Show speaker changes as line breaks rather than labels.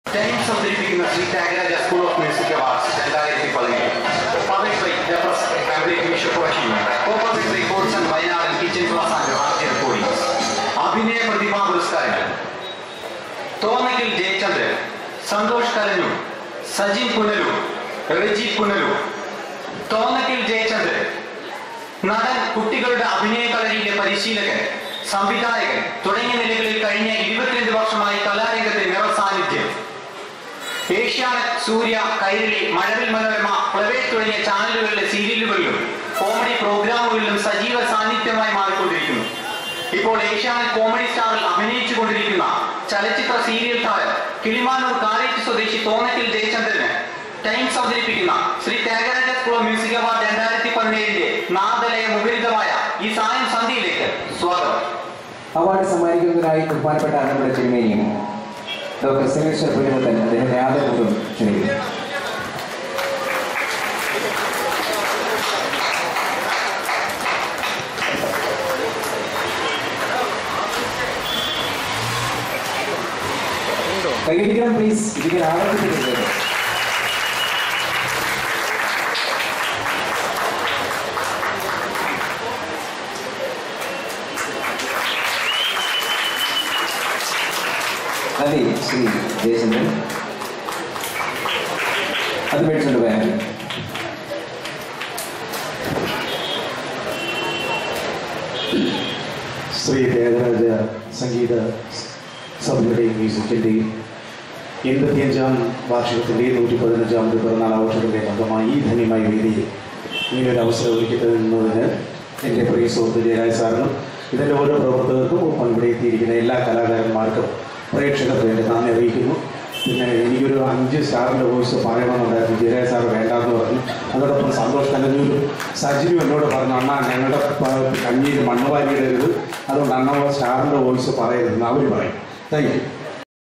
Times അവതരിപ്പിക്കുന്ന Shri Thyagaraja school of music awards രണ്ടായിരത്തി പതിനേഴ് പബ്ലിക് ബൈ ഡെപ്രസ് fabric music coaching corporate records and വയനാടൻ kitchen class and raft recordings അഭിനയ പ്രതിഭാ പുരസ്കാരങ്ങൾ തോന്നകിൽ ജയചന്ദ്രൻ സന്തോഷ് കലഞ്ഞു സജിൻ പുനലു റെജി പുനലു തോന്നകിൽ ജയചന്ദ്രൻ നടൻ കുട്ടികളുടെ അഭിനയ കളരിയിലെ പരിശീലകൻ സംവിധായകൻ തുടങ്ങിയ നിലകളിൽ കഴിഞ്ഞ ഇരുപത്തിരണ്ട് വർഷമായി കലാരംഗത്തെ നിറസാന്നിധ്യം ഏഷ്യാനെറ്റ് സൂര്യ കൈരളി മഴവിൽ മനോരമ ഫ്ലവേഴ്സ് തുടങ്ങിയ ചാനലുകളിലെ സീരിയലുകളിലും കോമഡി പ്രോഗ്രാമുകളിലും സജീവ സാന്നിധ്യമായി മാറിക്കൊണ്ടിരിക്കുന്നു ഇപ്പോൾ ഏഷ്യാനെറ്റ് കോമഡി സ്റ്റാറിൽ അഭിനയിച്ചു കൊണ്ടിരിക്കുന്ന ചലച്ചിത്ര സീരിയൽ താരം കിളിമാനൂർ കാരേറ്റ് സ്വദേശി തോന്നക്കിൽ ജയചന്ദ്രന് ടൈംസ് അവതരിപ്പിക്കുന്ന Shri Thyagaraja school of music award രണ്ടായിരത്തി പതിനേഴിന്റെ നാദലയ മുഖരിതമായ ഈ സായം സന്ധ്യയിലേക്ക് സ്വാഗതം
അവാർഡ് സമ്മാനിക്കുന്നതിനായി ബഹുമാനപ്പെട്ട നമ്മുടെ തിരുമേനിയും ഡോക്ടർ സിംഗേശ്വർ പുലിമുത്തൻ അദ്ദേഹത്തെ ആദരപൂർവ്വം ക്ഷണിക്കുന്നു കൈയടിക്കണം പ്ലീസ് ഇതിങ്ങനെ ആവർത്തിച്ചിട്ടുണ്ട് നന്ദി ശ്രീ ജയചന്ദ്രൻ അത് മേടിച്ചുകൊണ്ട് പോയാൽ മതി.
ശ്രീ ത്യാഗരാജ സംഗീത സഭയുടെയും മ്യൂസിക്കിൻ്റെയും എൺപത്തിയഞ്ചാം വാർഷികത്തിൻ്റെയും നൂറ്റി പതിനഞ്ചാമത് പിറന്നാൾ ആഘോഷത്തിൻ്റെ ഭാഗമായി ഈ ധന്യമായ വേദിയിൽ ഇങ്ങനൊരു അവസരം ഒരുക്കിത്തരുന്നതിന് എൻ്റെ പ്രിയ സുഹൃത്ത് ജയരാജ് സാറിനും ഇതിൻ്റെ ഓരോ പ്രവർത്തകർക്കും പങ്കെടുത്തിയിരിക്കുന്ന എല്ലാ കലാകാരന്മാർക്കും പ്രേക്ഷകർക്ക് വേണ്ടി നന്ദി അറിയിക്കുന്നു പിന്നെ എനിക്കൊരു അഞ്ച് സ്റ്റാറിൻ്റെ വോയിസ് പറയണമെന്നുണ്ടായിരുന്നു ജയരാജ് സാർ വേണ്ടാന്ന് പറഞ്ഞു അതോടൊപ്പം സന്തോഷ് കലഞ്ഞൂരും സജിനും എന്നോട് പറഞ്ഞു അണ്ണാ ഞങ്ങളുടെ പ- കഞ്ഞിയിൽ മണ്ണ് വാരിയിടരുത് അതുകൊണ്ട് അണ്ണ സ്റ്റാറിൻ്റെ വോയിസ് പറയരുതെന്ന് അവർ പറയും താങ്ക് യു